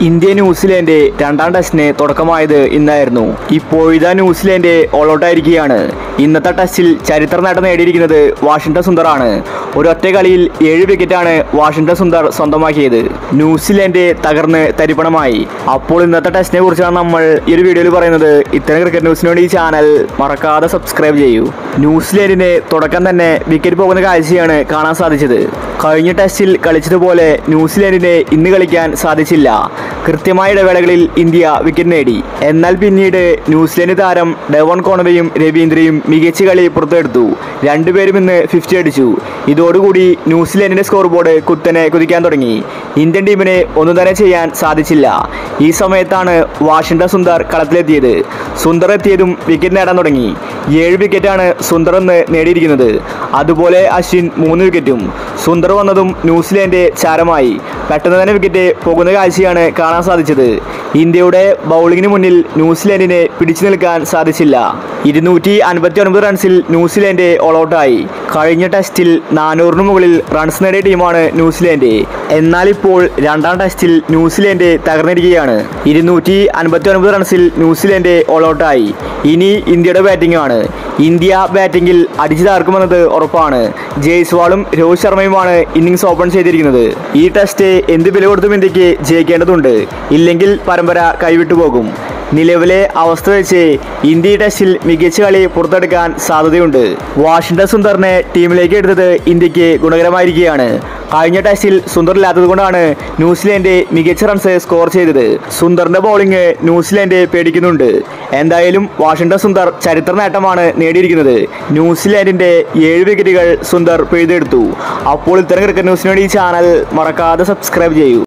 India New Zealand രണ്ടാം ടെസ്റ്റിന് തുടക്കമായത് ഇന്നായിരുന്നു ഇപ്പോഴിതാ ന്യൂസിലാൻഡ് ഓളൗട്ടായിരിക്കുകയാണ് ഇന്നത്തെ ടെസ്റ്റിൽ ചരിത്ര നേട്ടം നേടിയിരിക്കുന്നത് വാഷിംഗ്ടൺ സുന്ദറാണ് ഒരൊറ്റ കളിയിൽ ഏഴ് വിക്കറ്റാണ് വാഷിംഗ്ടൺ സുന്ദർ സ്വന്തമാക്കിയത് ന്യൂസിലാൻഡ് തകർന്ന് തരിപ്പണമായി അപ്പോൾ ഇന്നത്തെ ടെസ്റ്റിനെ കുറിച്ചാണ് നമ്മൾ ഈ ഒരു വീഡിയോയിൽ പറയുന്നത് ഇത്തരം ക്രിക്കറ്റ് ന്യൂസിന് വേണ്ടി ഈ ചാനൽ മറക്കാതെ സബ്സ്ക്രൈബ് ചെയ്യൂ ന്യൂസിലാൻഡിന് തുടക്കം തന്നെ വിക്കറ്റ് പോകുന്ന കാഴ്ചയാണ് കാണാൻ സാധിച്ചത് കഴിഞ്ഞ ടെസ്റ്റിൽ കളിച്ചതുപോലെ ന്യൂസിലാൻഡിന് ഇന്ന് കളിക്കാൻ സാധിച്ചില്ല കൃത്യമായ ഇടവേളകളിൽ ഇന്ത്യ വിക്കറ്റ് നേടി എന്നാൽ പിന്നീട് ന്യൂസിലാൻഡ് താരം ഡെവൺ കോണവയും രവീന്ദ്രയും മികച്ച കളി പുറത്തെടുത്തു രണ്ടുപേരും ഇന്ന് ഫിഫ്റ്റി അടിച്ചു ഇതോടുകൂടി ന്യൂസിലാൻഡിന്റെ സ്കോർ ബോർഡ് കുത്തനെ കുതിക്കാൻ തുടങ്ങി ഇന്ത്യൻ ടീമിന് ഒന്നും തന്നെ ചെയ്യാൻ സാധിച്ചില്ല ഈ സമയത്താണ് വാഷിംഗ്ടൺ സുന്ദർ കളത്തിലെത്തിയത് സുന്ദർ എത്തിയതും വിക്കറ്റ് നേടാൻ തുടങ്ങി ഏഴ് വിക്കറ്റാണ് സുന്ദർ ഇന്ന് നേടിയിരിക്കുന്നത് അതുപോലെ അശ്വിൻ മൂന്ന് വിക്കറ്റും സുന്ദർ വന്നതും ന്യൂസിലാൻഡ് ചാരമായി പെട്ടെന്ന് തന്നെ വിക്കറ്റ് പോകുന്ന കാഴ്ചയാണ് കാണാൻ സാധിച്ചത് ഇന്ത്യയുടെ ബൗളിങ്ങിന് മുന്നിൽ ന്യൂസിലാൻഡിനെ പിടിച്ചു നിൽക്കാൻ സാധിച്ചില്ല ഇരുന്നൂറ്റി അൻപത്തി ഒൻപത് റൺസിൽ ന്യൂസിലാൻഡ് ഓൾ ഔട്ടായി കഴിഞ്ഞ ടെസ്റ്റിൽ നാനൂറിന് മുകളിൽ റൺസ് നേടിയ ടീമാണ് ന്യൂസിലാൻഡ് എന്നാൽ ഇപ്പോൾ രണ്ടാം ടെസ്റ്റിൽ ന്യൂസിലാൻഡ് തകർന്നിരിക്കുകയാണ് ഇരുന്നൂറ്റി അൻപത്തി ഒൻപത് റൺസിൽ ന്യൂസിലാൻഡ് ഓൾ ഔട്ടായി ഇനി ഇന്ത്യയുടെ ബാറ്റിംഗ് ആണ് ഇന്ത്യ ബാറ്റിംഗിൽ അടിച്ചു തകർക്കുമെന്നത് ഉറപ്പാണ് ജയ്സ്വാളും രോഹിത് ശർമ്മയുമാണ് ഇന്നിംഗ്സ് ഓപ്പൺ ചെയ്തിരിക്കുന്നത് ഈ ടെസ്റ്റ് എന്ത് വില കൊടുത്തും ഇന്ത്യക്ക് ജയിക്കേണ്ടതുണ്ട് ഇല്ലെങ്കിൽ പരമ്പര കൈവിട്ടു പോകും നിലവിലെ അവസ്ഥ വെച്ച് ഇന്ത്യ ഈ ടെസ്റ്റിൽ മികച്ച കളി പുറത്തെടുക്കാൻ സാധ്യതയുണ്ട് വാഷിംഗ്ടൺ സുന്ദറിനെ ടീമിലേക്ക് എടുത്തത് ഇന്ത്യക്ക് ഗുണകരമായിരിക്കുകയാണ് കഴിഞ്ഞ ടെസ്റ്റിൽ സുന്ദർ ഇല്ലാത്തത് കൊണ്ടാണ് ന്യൂസിലാൻഡ് മികച്ച റൺസ് സ്കോർ ചെയ്തത് സുന്ദറിന്റെ ബൗളിംഗ് ന്യൂസിലാൻഡ് പേടിക്കുന്നുണ്ട് എന്തായാലും വാഷിംഗ്ടൺ സുന്ദർ ചരിത്ര നേട്ടമാണ് നേടിയിരിക്കുന്നത് ന്യൂസിലാൻഡിന്റെ ഏഴ് വിക്കറ്റുകൾ സുന്ദർ പിഴുതെടുത്തു അപ്പോൾ ഇത്തരം ക്രിക്കറ്റ് ന്യൂസിന് വേണ്ടി ഈ ചാനൽ മറക്കാതെ സബ്സ്ക്രൈബ് ചെയ്യൂ